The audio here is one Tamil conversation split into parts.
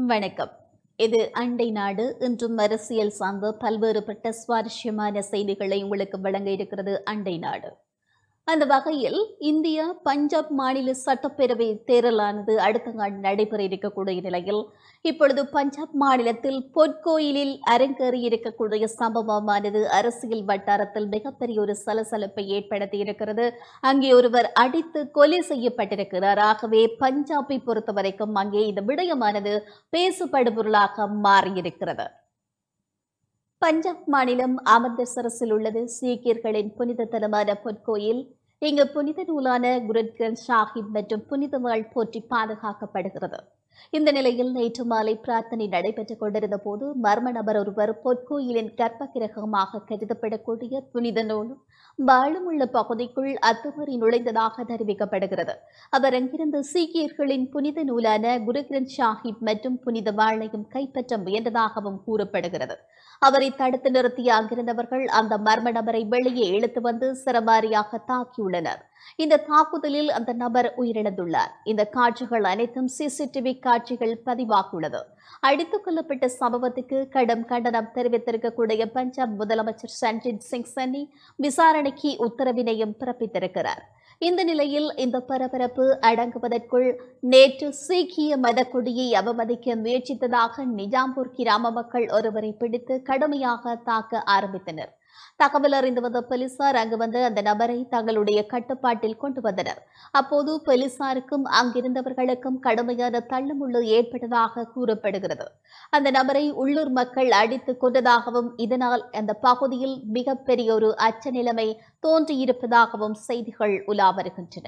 வணக்கம் இது அண்டை நாடு இன்றும் அரசியல் சார்ந்த பல்வேறுபட்ட சுவாரஸ்யமான செய்திகளை உங்களுக்கு வழங்க இருக்கிறது அண்டை நாடு அந்த வகையில் இந்தியா பஞ்சாப் மாநில சட்டப்பேரவை தேர்தலானது அடுத்த ஆண்டு நடைபெற இருக்கக்கூடிய நிலையில் இப்பொழுது பஞ்சாப் மாநிலத்தில் பொற்கோயிலில் அரங்கேறி இருக்கக்கூடிய சம்பவமானது அரசியல் வட்டாரத்தில் மிகப்பெரிய ஒரு சலசலப்பை ஏற்படுத்தி இருக்கிறது அங்கே ஒருவர் அடித்து கொலை செய்யப்பட்டிருக்கிறார் ஆகவே பஞ்சாபை பொறுத்த வரைக்கும் அங்கே இந்த விடயமானது பேசுபடுபொருளாக மாறியிருக்கிறது பஞ்சாப் மாநிலம் அமிர்தசரஸில் உள்ளது சீக்கியர்களின் புனித தலமான பொற்கோயில் இங்கு புனித நூலான குரு கிரந்த் சாஹிப் மற்றும் புனித வாழ் போற்றி பாதுகாக்கப்படுகிறது இந்த நிலையில் நேற்று மாலை பிரார்த்தனை நடைபெற்றுக் கொண்டிருந்த போது மர்ம நபர் ஒருவர் பொற்கோயிலின் கர்ப்ப கிரகமாக கருதப்படக்கூடிய புனித நூலும் வாழும் உள்ள பகுதிக்குள் அத்துமறி நுழைந்ததாக தெரிவிக்கப்படுகிறது அவர் அங்கிருந்து சீக்கியர்களின் புனித நூலான குரு கிரந்த் சாஹிப் மற்றும் புனித வாழையும் கைப்பற்ற முயன்றதாகவும் கூறப்படுகிறது அவரை தடுத்து நிறுத்திய அங்கிருந்தவர்கள் அந்த மர்ம நபரை வெளியே இழுத்து வந்து சிரமாரியாக தாக்கியுள்ளனர் இந்த தாக்குதலில் அந்த நபர் உயிரிழந்துள்ளார் இந்த காட்சிகள் அனைத்தும் சிசிடிவி காட்சிகள் பதிவாகியுள்ளது அடித்துக் கொல்லப்பட்ட சம்பவத்துக்கு கடும் கண்டனம் தெரிவித்திருக்கக்கூடிய பஞ்சாப் முதலமைச்சர் சஞ்சித் சிங் சன்னி விசாரணைக்கு உத்தரவினையும் பிறப்பித்திருக்கிறார் இந்த நிலையில் இந்த பரபரப்பு அடங்குவதற்குள் நேற்று சீக்கிய மதக்கொடியை அவமதிக்க முயற்சித்ததாக நிஜாம்பூர் கிராம மக்கள் ஒருவரை பிடித்து கடுமையாக தாக்க ஆரம்பித்தனர் தகவல் அறிந்து வந்த போலீசார் அங்கு வந்து அந்த நபரை தங்களுடைய கட்டுப்பாட்டில் கொண்டு வந்தனர் அப்போது போலீசாருக்கும் அங்கிருந்தவர்களுக்கும் கடுமையான தள்ளுமுள்ளு ஏற்பட்டதாக கூறப்படுகிறது அந்த நபரை உள்ளூர் மக்கள் அடித்து கொண்டதாகவும் இதனால் அந்த பகுதியில் மிகப்பெரிய ஒரு அச்ச நிலைமை தோன்றியிருப்பதாகவும் செய்திகள் உலா வருகின்றன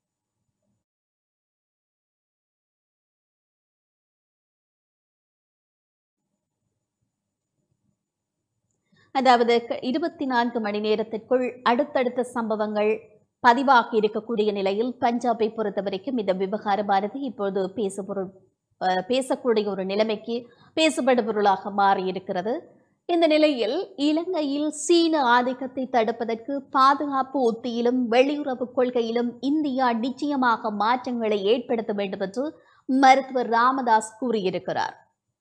அதாவது இருபத்தி நான்கு மணி நேரத்திற்குள் அடுத்தடுத்த சம்பவங்கள் பதிவாகி இருக்கக்கூடிய நிலையில் பஞ்சாபை பொறுத்தவரைக்கும் இந்த விவகாரமானது இப்பொழுது பேசுபொருள் அஹ், பேசக்கூடிய ஒரு நிலைமைக்கு பேசுபடுபொருளாக மாறியிருக்கிறது இந்த நிலையில் இலங்கையில் சீன ஆதிக்கத்தை தடுப்பதற்கு பாதுகாப்பு உத்தியிலும் வெளியுறவு கொள்கையிலும் இந்தியா நிச்சயமாக மாற்றங்களை ஏற்படுத்த வேண்டும் என்று மருத்துவர் ராமதாஸ் கூறியிருக்கிறார்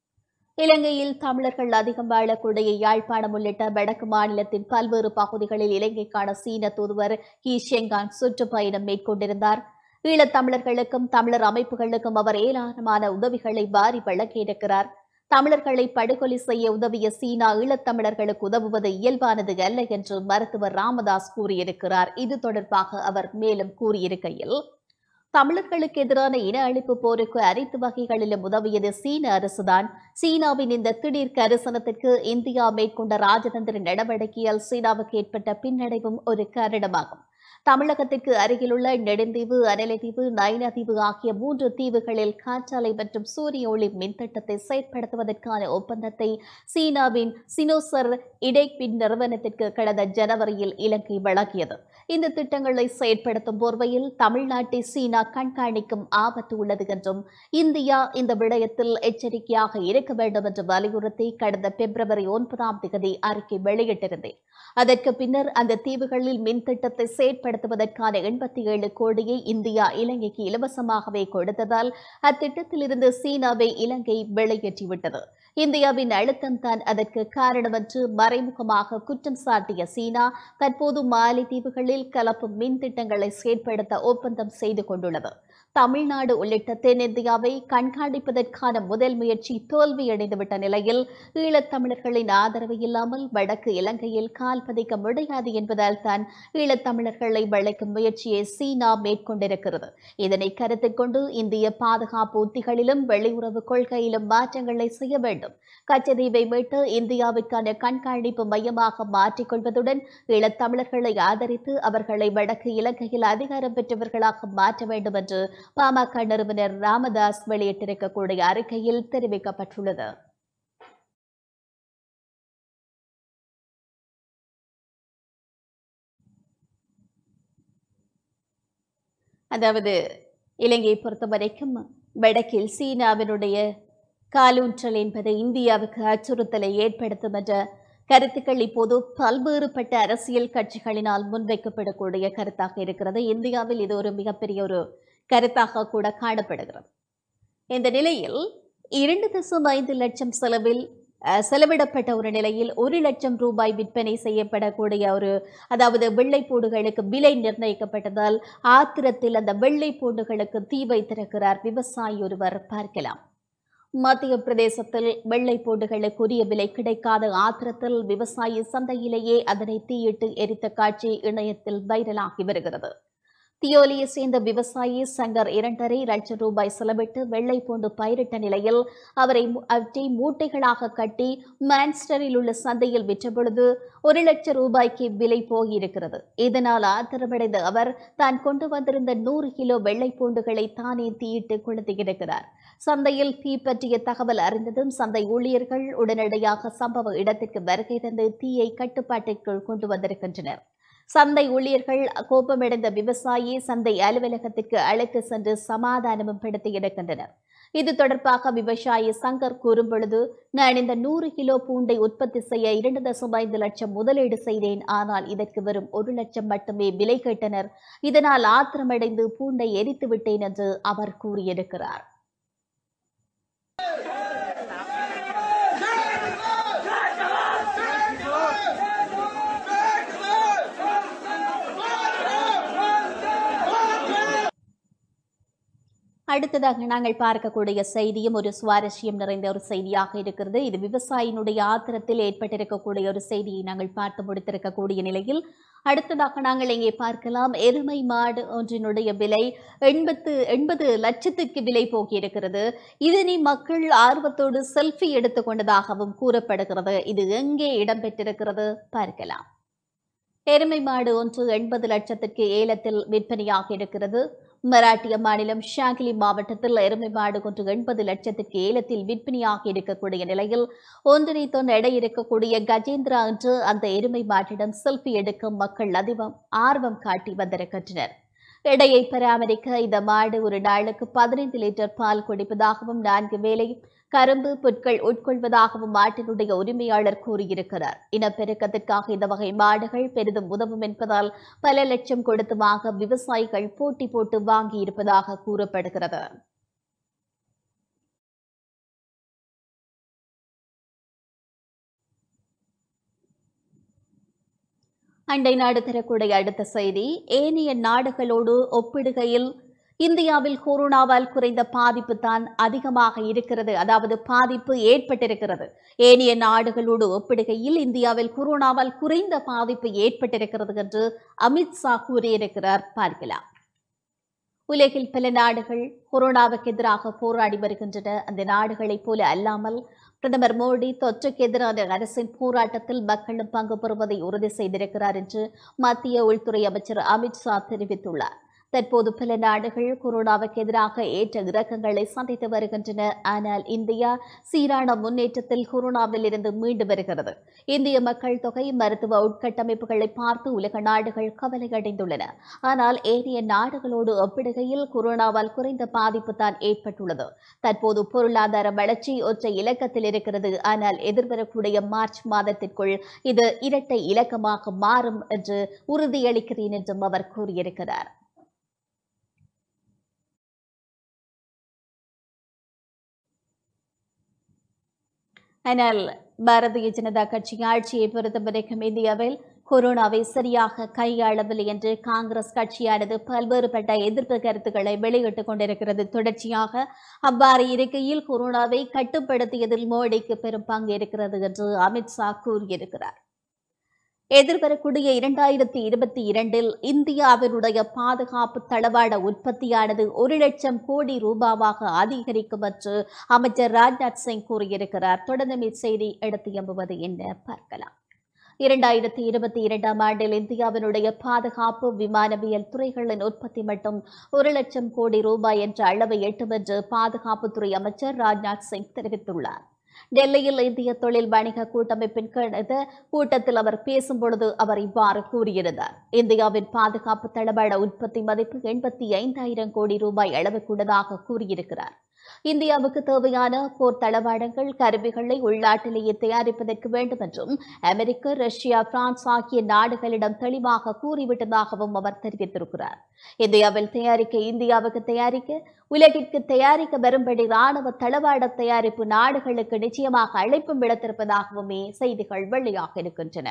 இலங்கையில் தமிழர்கள் அதிகம் வாழக்கூடிய யாழ்ப்பாணம் உள்ளிட்ட வடக்கு மாநிலத்தின் பல்வேறு பகுதிகளில் இலங்கைக்கான சீன தூதுவர் ஹி ஷெங்கான் சுற்றுப்பயணம் மேற்கொண்டிருந்தார் ஈழத்தமிழர்களுக்கும் தமிழர் அமைப்புகளுக்கும் அவர் ஏராளமான உதவிகளை வாரி வழங்கியிருக்கிறார் தமிழர்களை படுகொலை செய்ய உதவிய சீனா ஈழத்தமிழர்களுக்கு உதவுவது இயல்பானது அல்ல என்று மருத்துவர் ராமதாஸ் கூறியிருக்கிறார் இது தொடர்பாக அவர் மேலும் கூறியிருக்கையில் தமிழர்களுக்கு எதிரான இன அழிப்பு போருக்கு அனைத்து வகைகளிலும் உதவியது சீன அரசுதான் சீனாவின் இந்த திடீர் கரிசனத்திற்கு இந்தியா மேற்கொண்ட ராஜதந்திர நடவடிக்கையால் சீனாவுக்கு ஏற்பட்ட பின்னடைவும் ஒரு காரணமாகும் தமிழகத்திற்கு அருகிலுள்ள நெடுந்தீவு அனலைதீவு நைனாதீவு ஆகிய மூன்று தீவுகளில் காற்றாலை மற்றும் சூரிய ஒளி மின்திட்டத்தை செயற்படுத்துவதற்கான ஒப்பந்தத்தை சீனாவின் சினோசர் இடைக்பின் நிறுவனத்திற்கு கடந்த ஜனவரியில் இலங்கை வழங்கியது இந்த திட்டங்களை செயற்படுத்தும் போர்வையில் தமிழ்நாட்டை சீனா கண்காணிக்கும் ஆபத்து உள்ளது என்றும் இந்தியா இந்த விடயத்தில் எச்சரிக்கையாக இருக்க வேண்டும் என்று வலியுறுத்தி கடந்த பிப்ரவரி ஒன்பதாம் தேதி அறிக்கை வெளியிட்டிருந்தேன் அதற்கு பின்னர் அந்த தீவுகளில் மின் திட்டத்தை செயற்படுத்துவதற்கான எண்பத்தி ஏழு கோடியை இந்தியா இலங்கைக்கு இலவசமாகவே கொடுத்ததால் அத்திட்டத்திலிருந்து சீனாவை இலங்கை வெளியேற்றிவிட்டது இந்தியாவின் அழுத்தம் தான் அதற்கு காரணம் என்று மறைமுகமாக குற்றம் சாட்டிய சீனா தற்போது மாலைத்தீவுகளில் கலப்பு மின் திட்டங்களை செயற்படுத்த ஒப்பந்தம் செய்து கொண்டுள்ளது தமிழ்நாடு உள்ளிட்ட தென்னிந்தியாவை கண்காணிப்பதற்கான முதல் முயற்சி தோல்வியடைந்துவிட்ட நிலையில் ஈழத்தமிழர்களின் ஆதரவு இல்லாமல் வடக்கு இலங்கையில் கால் பதிக்க முடியாது என்பதால் தான் ஈழத்தமிழர்களை வளைக்கும் முயற்சியை சீனா மேற்கொண்டிருக்கிறது இதனை கருத்தில் கொண்டு இந்திய பாதுகாப்பு உத்திகளிலும் வெளியுறவு கொள்கையிலும் மாற்றங்களை செய்ய வேண்டும் கச்சதீவை மீட்டு இந்தியாவிற்கான கண்காணிப்பு மையமாக மாற்றிக்கொள்வதுடன் ஈழத்தமிழர்களை ஆதரித்து அவர்களை வடக்கு இலங்கையில் அதிகாரம் பெற்றவர்களாக மாற்ற வேண்டும் என்று பாமக நிறுவனர் ராமதாஸ் வெளியிட்டிருக்கக்கூடிய அறிக்கையில் தெரிவிக்கப்பட்டுள்ளது அதாவது இலங்கையை பொறுத்தவரைக்கும் வடக்கில் சீனாவினுடைய காலூன்றல் என்பது இந்தியாவுக்கு அச்சுறுத்தலை ஏற்படுத்தும் என்ற கருத்துக்கள் இப்போது பல்வேறுபட்ட அரசியல் கட்சிகளினால் முன்வைக்கப்படக்கூடிய கருத்தாக இருக்கிறது இந்தியாவில் இது ஒரு மிகப்பெரிய ஒரு கருத்தாக கூட காணப்படுகிறது இந்த நிலையில் இரண்டு தசம் ஐந்து லட்சம் செலவில் அஹ், செலவிடப்பட்ட ஒரு நிலையில் ஒரு லட்சம் ரூபாய் விற்பனை செய்யப்படக்கூடிய ஒரு அதாவது வெள்ளைப்பூண்டுகளுக்கு விலை நிர்ணயிக்கப்பட்டதால் ஆத்திரத்தில் அந்த வெள்ளைப்பூண்டுகளுக்கு தீ வைத்திருக்கிறார் விவசாயி ஒருவர் பார்க்கலாம் மத்திய பிரதேசத்தில் வெள்ளைப்பூண்டுகளுக்கு உரிய விலை கிடைக்காத ஆத்திரத்தில் விவசாயி சந்தையிலேயே அதனை தீயிட்டு எரித்த காட்சி இணையத்தில் வைரலாகி வருகிறது தியோலியை சேர்ந்த விவசாயி சங்கர் இரண்டரை லட்சம் ரூபாய் செலவிட்டு வெள்ளை பூண்டு பயிரிட்ட நிலையில் அவரை மு- அவற்றை மூட்டைகளாக கட்டி மான்ஸ்டரில் உள்ள சந்தையில் விற்றபொழுது ஒரு லட்சம் ரூபாய்க்கு விலை போயிருக்கிறது இதனால் ஆத்திரமடைந்த அவர் தான் கொண்டு வந்திருந்த நூறு கிலோ வெள்ளை பூண்டுகளை தானே தீயிட்டு கொளுத்தியிருக்கிறார் சந்தையில் தீ பற்றிய தகவல் அறிந்ததும் சந்தை ஊழியர்கள் உடனடியாக சம்பவ இடத்திற்கு வருகை தந்து தீயை கட்டுப்பாட்டிற்குள் கொண்டு வந்திருக்கின்றனர் சந்தை ஊழியர்கள் கோபமடைந்த விவசாயி சந்தை அலுவலகத்திற்கு அழைத்து சென்று சமாதானமும் படுத்தி இருக்கின்றனர் இது தொடர்பாக விவசாயி சங்கர் கூறும்பொழுது நான் இந்த நூறு கிலோ பூண்டை உற்பத்தி செய்ய இரண்டு தசம் ஐந்து லட்சம் முதலீடு செய்தேன் ஆனால் இதற்கு வெறும் ஒரு லட்சம் மட்டுமே விலை கேட்டனர் இதனால் ஆத்திரமடைந்து பூண்டை எரித்து விட்டேன் என்று அவர் கூறியிருக்கிறார் அடுத்ததாக நாங்கள் பார்க்கக்கூடிய செய்தியும் ஒரு சுவாரஸ்யம் நிறைந்த ஒரு செய்தியாக இருக்கிறது இது விவசாயினுடைய ஆத்திரத்தில் ஏற்பட்டிருக்கக்கூடிய ஒரு செய்தியை நாங்கள் பார்த்து முடித்திருக்கக்கூடிய நிலையில் அடுத்ததாக நாங்கள் இங்கே பார்க்கலாம் எருமை மாடு ஒன்றினுடைய விலை எண்பத்து எண்பது லட்சத்துக்கு விலை போகியிருக்கிறது இதனை மக்கள் ஆர்வத்தோடு செல்ஃபி எடுத்துக்கொண்டதாகவும் கூறப்படுகிறது இது எங்கே இடம்பெற்றிருக்கிறது பார்க்கலாம் எருமை மாடு ஒன்று எண்பது லட்சத்திற்கு ஏலத்தில் விற்பனையாக இருக்கிறது மராட்டிய மாநிலம் ஷாங்கிலி மாவட்டத்தில் எருமை மாடு ஒன்று எண்பது லட்சத்திற்கு ஏலத்தில் விற்பனையாக இருக்கக்கூடிய நிலையில் ஒன்றரை தொன் எடை இருக்கக்கூடிய கஜேந்திரா என்று அந்த எருமை மாட்டிடம் செல்ஃபி எடுக்கும் மக்கள் அதிகம் ஆர்வம் காட்டி வந்திருக்கின்றனர் எடையை பராமரிக்க இந்த மாடு ஒரு நாளுக்கு பதினைந்து லிட்டர் பால் குடிப்பதாகவும் நான்கு வேளை கரும்பு புட்கள் உட்கொள்வதாகவும் மாட்டினுடைய உரிமையாளர் கூறியிருக்கிறார் இனப்பெருக்கத்திற்காக இந்த வகை மாடுகள் பெரிதும் உதவும் என்பதால் பல லட்சம் கொடுத்து வாங்க விவசாயிகள் போட்டி போட்டு வாங்கி இருப்பதாக கூறப்படுகிறது அண்டை நாடு தரக்கூடிய அடுத்த செய்தி ஏனைய நாடுகளோடு ஒப்பிடுகையில் இந்தியாவில் கொரோனாவால் குறைந்த பாதிப்பு தான் அதிகமாக இருக்கிறது அதாவது பாதிப்பு ஏற்பட்டிருக்கிறது ஏனைய நாடுகளோடு ஒப்பிடுகையில் இந்தியாவில் கொரோனாவால் குறைந்த பாதிப்பு ஏற்பட்டிருக்கிறது என்று அமித்ஷா கூறியிருக்கிறார் பார்க்கலாம் உலகில் பல நாடுகள் கொரோனாவுக்கு எதிராக போராடி வருகின்றன அந்த நாடுகளைப் போல அல்லாமல் பிரதமர் மோடி தொற்றுக்கு எதிரான அரசின் போராட்டத்தில் மக்களும் பங்கு பெறுவதை உறுதி செய்திருக்கிறார் என்று மத்திய உள்துறை அமைச்சர் அமித்ஷா தெரிவித்துள்ளார் தற்போது பல நாடுகள் கொரோனாவுக்கு எதிராக ஏற்ற இறக்கங்களை சந்தித்து வருகின்றன ஆனால் இந்தியா சீரான முன்னேற்றத்தில் கொரோனாவில் இருந்து மீண்டு வருகிறது இந்திய மக்கள் தொகை மருத்துவ உட்கட்டமைப்புகளை பார்த்து உலக நாடுகள் கவலையடைந்துள்ளன ஆனால் ஏனைய நாடுகளோடு ஒப்பிடுகையில் கொரோனாவால் குறைந்த பாதிப்பு தான் ஏற்பட்டுள்ளது தற்போது பொருளாதார வளர்ச்சி ஒற்றை இலக்கத்தில் இருக்கிறது ஆனால் எதிர்வரக்கூடிய மார்ச் மாதத்திற்குள் இது இரட்டை இலக்கமாக மாறும் என்று உறுதியளிக்கிறேன் என்றும் அவர் கூறியிருக்கிறார் ஆனால் பாரதிய ஜனதா கட்சி ஆட்சியை பொறுத்தவரைக்கும் இந்தியாவில் கொரோனாவை சரியாக கையாளவில்லை என்று காங்கிரஸ் கட்சியானது பல்வேறுபட்ட எதிர்ப்பு கருத்துக்களை வெளியிட்டுக் கொண்டிருக்கிறது தொடர்ச்சியாக அவ்வாறு இருக்கையில் கொரோனாவை கட்டுப்படுத்தியதில் மோடிக்கு பெரும் பங்கு இருக்கிறது என்று அமித்ஷா கூறியிருக்கிறார் எதிர்வரக்கூடிய இரண்டாயிரத்தி இருபத்தி இரண்டில் இந்தியாவினுடைய பாதுகாப்பு தளவாட உற்பத்தியானது ஒரு லட்சம் கோடி ரூபாவாக அதிகரிக்கும் என்று அமைச்சர் ராஜ்நாத் சிங் கூறியிருக்கிறார் தொடர்ந்து இச்செய்தி எடுத்து எம்புவது என்ன பார்க்கலாம் இரண்டாயிரத்தி இருபத்தி இரண்டாம் ஆண்டில் இந்தியாவினுடைய பாதுகாப்பு விமானவியல் துறைகளின் உற்பத்தி மட்டும் ஒரு லட்சம் கோடி ரூபாய் என்ற அளவை எட்டும் என்று பாதுகாப்புத்துறை அமைச்சர் ராஜ்நாத் சிங் தெரிவித்துள்ளார் டெல்லியில் இந்திய தொழில் வணிக கூட்டமைப்பின் கணித கூட்டத்தில் அவர் பேசும்பொழுது அவர் இவ்வாறு கூறியிருந்தார் இந்தியாவின் பாதுகாப்பு தளவாட உற்பத்தி மதிப்பு எண்பத்தி ஐந்தாயிரம் கோடி ரூபாய் அளவுக்குள்ளதாக கூறியிருக்கிறார் இந்தியாவுக்கு தேவையான போர் தளவாடங்கள் கருவிகளை உள்நாட்டிலேயே தயாரிப்பதற்கு வேண்டும் என்றும் அமெரிக்க ரஷ்யா பிரான்ஸ் ஆகிய நாடுகளிடம் தெளிவாக கூறிவிட்டதாகவும் அவர் தெரிவித்திருக்கிறார் இந்தியாவில் தயாரிக்க இந்தியாவுக்கு தயாரிக்க உலகிற்கு தயாரிக்க வரும்படி ராணுவ தளவாட தயாரிப்பு நாடுகளுக்கு நிச்சயமாக அழைப்பும் விடுத்திருப்பதாகவுமே செய்திகள் வெளியாக இருக்கின்றன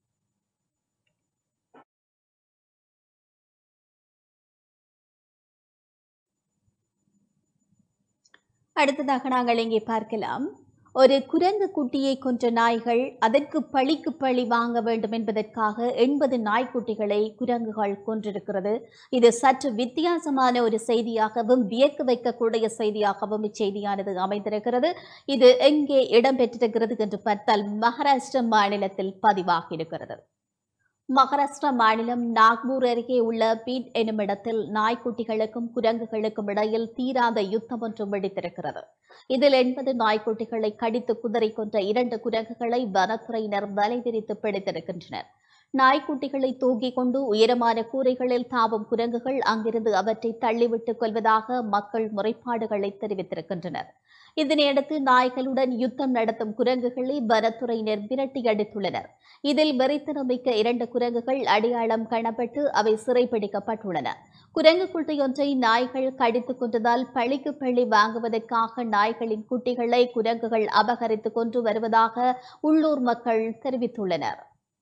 அடுத்ததாக நாங்கள் இங்கே பார்க்கலாம் ஒரு குரங்கு குட்டியை கொன்ற நாய்கள் அதற்கு பழிக்கு பழி வாங்க வேண்டும் என்பதற்காக எண்பது நாய்க்குட்டிகளை குரங்குகள் கொன்றிருக்கிறது இது சற்று வித்தியாசமான ஒரு செய்தியாகவும் வியக்க வைக்கக்கூடிய செய்தியாகவும் இச்செய்தியானது அமைந்திருக்கிறது இது எங்கே இடம்பெற்றிருக்கிறது என்று பார்த்தால் மகாராஷ்டிர மாநிலத்தில் பதிவாகியிருக்கிறது மகாராஷ்டிரா மாநிலம் நாக்பூர் அருகே உள்ள பீட் எனும் இடத்தில் நாய்க்குட்டிகளுக்கும் குரங்குகளுக்கும் இடையில் தீராத யுத்தம் ஒன்று வெடித்திருக்கிறது இதில் எண்பது நாய்க்குட்டிகளை கடித்து குதறி கொன்ற இரண்டு குரங்குகளை வனத்துறையினர் வலை விரித்து பிடித்திருக்கின்றனர் நாய்க்குட்டிகளை தூக்கிக் கொண்டு உயரமான கூரைகளில் தாவும் குரங்குகள் அங்கிருந்து அவற்றை தள்ளிவிட்டுக் கொள்வதாக மக்கள் முறைப்பாடுகளை தெரிவித்திருக்கின்றனர் இதனையடுத்து நாய்களுடன் யுத்தம் நடத்தும் குரங்குகளை வனத்துறையினர் விரட்டி அடித்துள்ளனர் இதில் வெறித்தனமிக்க இரண்டு குரங்குகள் அடையாளம் காணப்பட்டு அவை சிறைப்பிடிக்கப்பட்டுள்ளன குரங்கு குட்டியொன்றை நாய்கள் கடித்துக் கொண்டதால் பழிக்கு பழி வாங்குவதற்காக நாய்களின் குட்டிகளை குரங்குகள் அபகரித்துக் கொண்டு வருவதாக உள்ளூர் மக்கள் தெரிவித்துள்ளனர்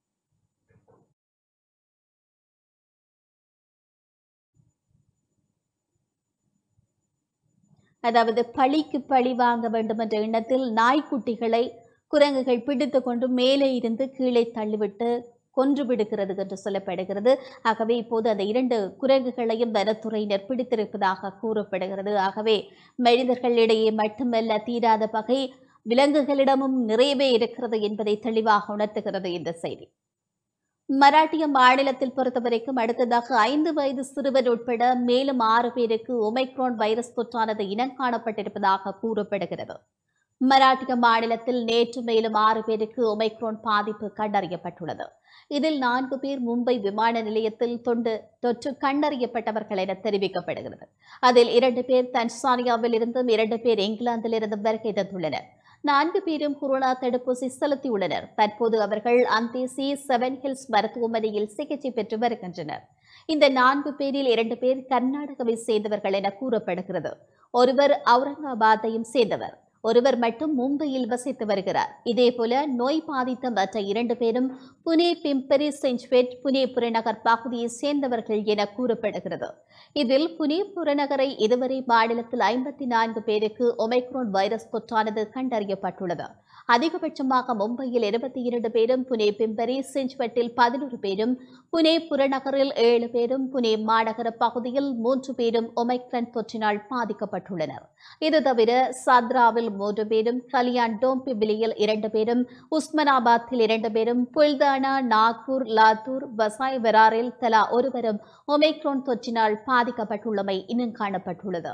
அதாவது பழிக்கு பழி வாங்க வேண்டும் என்ற எண்ணத்தில் நாய்க்குட்டிகளை குரங்குகள் பிடித்து கொண்டு மேலே இருந்து கீழே தள்ளிவிட்டு கொன்று விடுகிறது என்று சொல்லப்படுகிறது ஆகவே இப்போது அந்த இரண்டு குரங்குகளையும் வனத்துறையினர் பிடித்திருப்பதாக கூறப்படுகிறது ஆகவே மனிதர்களிடையே மட்டுமல்ல தீராத பகை விலங்குகளிடமும் நிறையவே இருக்கிறது என்பதை தெளிவாக உணர்த்துகிறது இந்த செய்தி மராட்டிய மாநிலத்தில் பொறுத்தவரைக்கும் அடுத்ததாக ஐந்து வயது சிறுவர் உட்பட மேலும் ஆறு பேருக்கு ஒமைக்ரான் வைரஸ் தொற்றானது இனம் காணப்பட்டிருப்பதாக கூறப்படுகிறது மராட்டிய மாநிலத்தில் நேற்று மேலும் ஆறு பேருக்கு ஒமைக்ரான் பாதிப்பு கண்டறியப்பட்டுள்ளது இதில் நான்கு பேர் மும்பை விமான நிலையத்தில் தொண்டு தொற்று கண்டறியப்பட்டவர்கள் என தெரிவிக்கப்படுகிறது அதில் இரண்டு பேர் தன்சானியாவில் இருந்தும் இரண்டு பேர் இங்கிலாந்தில் இருந்தும் வருகை தந்துள்ளனர் நான்கு பேரும் கொரோனா தடுப்பூசி செலுத்தியுள்ளனர் தற்போது அவர்கள் அந்தேசி செவன் ஹில்ஸ் மருத்துவமனையில் சிகிச்சை பெற்று வருகின்றனர் இந்த நான்கு பேரில் இரண்டு பேர் கர்நாடகாவை சேர்ந்தவர்கள் என கூறப்படுகிறது ஒருவர் அவுரங்காபாத்தையும் சேர்ந்தவர் ஒருவர் மட்டும் மும்பையில் வசித்து வருகிறார் இதேபோல நோய் பாதித்த மற்ற இரண்டு பேரும் புனே பிம்பரி செஞ்ச்பேட் புனே புறநகர் பகுதியை சேர்ந்தவர்கள் என கூறப்படுகிறது இதில் புனே புறநகரை இதுவரை மாநிலத்தில் ஐம்பத்தி நான்கு பேருக்கு ஒமைக்ரோன் வைரஸ் தொற்றானது கண்டறியப்பட்டுள்ளது அதிகபட்சமாக மும்பையில் இருபத்தி இரண்டு பேரும் புனே பிம்பரி செஞ்ச்பட்டில் பதினோரு பேரும் புனே புறநகரில் ஏழு பேரும் புனே மாநகர பகுதியில் மூன்று பேரும் ஒமைக்ரன் தொற்றினால் பாதிக்கப்பட்டுள்ளனர் இது தவிர சத்ராவில் மூன்று பேரும் கலியான் டோம்பிபிலியில் இரண்டு பேரும் உஸ்மனாபாத்தில் இரண்டு பேரும் புல்தானா நாக்பூர் லாத்தூர் வசாய் வெராரில் தலா ஒருவரும் ஒமைக்ரோன் தொற்றினால் பாதிக்கப்பட்டுள்ளமை இன்னும் காணப்பட்டுள்ளது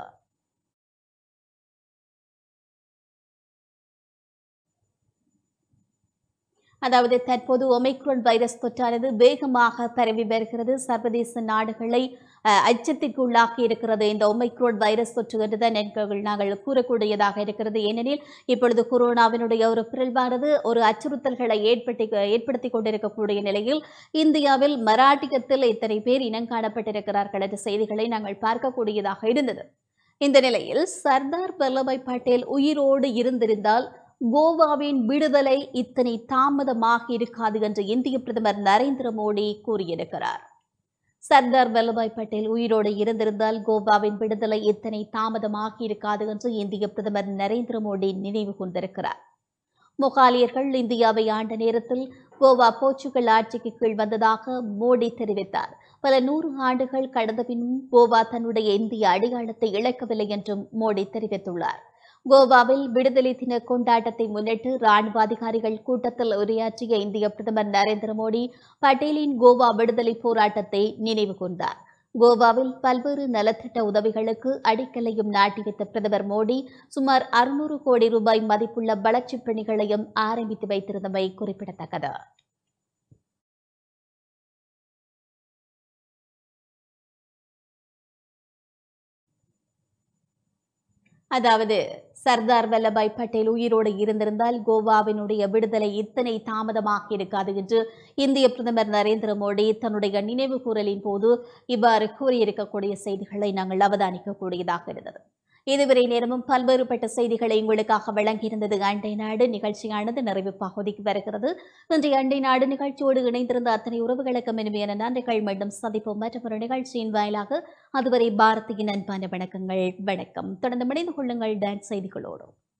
அதாவது தற்போது ஒமைக்ரோன் வைரஸ் தொற்றானது வேகமாக பரவி வருகிறது சர்வதேச நாடுகளை அஹ், அச்சத்திற்கு உள்ளாக்கி இருக்கிறது இந்த ஒமைக்ரோன் வைரஸ் தொற்று என்றுதான் எங்கள் நாங்கள் கூறக்கூடியதாக இருக்கிறது ஏனெனில் இப்பொழுது கொரோனாவினுடைய ஒரு பிறழ்வானது ஒரு அச்சுறுத்தல்களை ஏற்படுத்தி ஏற்படுத்தி கொண்டிருக்கக்கூடிய நிலையில் இந்தியாவில் மராட்டியத்தில் இத்தனை பேர் இனம் காணப்பட்டிருக்கிறார்கள் என்ற செய்திகளை நாங்கள் பார்க்கக்கூடியதாக இருந்தது இந்த நிலையில் சர்தார் வல்லபாய் பட்டேல் உயிரோடு இருந்திருந்தால் கோவாவின் விடுதலை இத்தனை தாமதமாக இருக்காது என்று இந்திய பிரதமர் நரேந்திர மோடி கூறியிருக்கிறார் சர்தார் வல்லபாய் பட்டேல் உயிரோடு இருந்திருந்தால் கோவாவின் விடுதலை இத்தனை தாமதமாக இருக்காது என்று இந்திய பிரதமர் நரேந்திர மோடி நினைவு கூர்ந்திருக்கிறார் முகாலியர்கள் இந்தியாவை ஆண்ட நேரத்தில் கோவா போர்ச்சுகல் ஆட்சிக்கு கீழ் வந்ததாக மோடி தெரிவித்தார் பல நூறு ஆண்டுகள் கடந்த பின்னும் கோவா தன்னுடைய இந்திய அடையாளத்தை இழக்கவில்லை என்றும் மோடி தெரிவித்துள்ளார் கோவாவில் விடுதலை தின கொண்டாட்டத்தை முன்னிட்டு ராணுவ அதிகாரிகள் கூட்டத்தில் உரையாற்றிய இந்திய பிரதமர் நரேந்திர மோடி பட்டேலின் கோவா விடுதலை போராட்டத்தை நினைவு கூர்ந்தார் கோவாவில் பல்வேறு நலத்திட்ட உதவிகளுக்கு அடிக்கலையும் நாட்டி வைத்த பிரதமர் மோடி சுமார் அறுநூறு கோடி ரூபாய் மதிப்புள்ள வளர்ச்சிப் பணிகளையும் ஆரம்பித்து வைத்திருந்தமை குறிப்பிடத்தக்கது அதாவது சர்தார் வல்லபாய் பட்டேல் உயிரோடு இருந்திருந்தால் கோவாவினுடைய விடுதலை இத்தனை தாமதமாக இருக்காது என்று இந்திய பிரதமர் நரேந்திர மோடி தன்னுடைய நினைவு கூறலின் போது இவ்வாறு கூறியிருக்கக்கூடிய செய்திகளை நாங்கள் அவதானிக்கக்கூடியதாக இருந்தது இதுவரை நேரமும் பல்வேறுபட்ட செய்திகளை உங்களுக்காக வழங்கியிருந்தது அண்டை நாடு நிகழ்ச்சியானது நிறைவு பகுதிக்கு வருகிறது இன்றைய அண்டை நாடு நிகழ்ச்சியோடு இணைந்திருந்த அத்தனை உறவுகளுக்கும் இனிமையான நன்றிகள் மீண்டும் சந்திப்போம் மற்றொரு நிகழ்ச்சியின் வாயிலாக அதுவரை பாரதியின் அன்பான வணக்கங்கள் வணக்கம் தொடர்ந்து இணைந்து கொள்ளுங்கள் டான்ஸ் செய்திகளோடு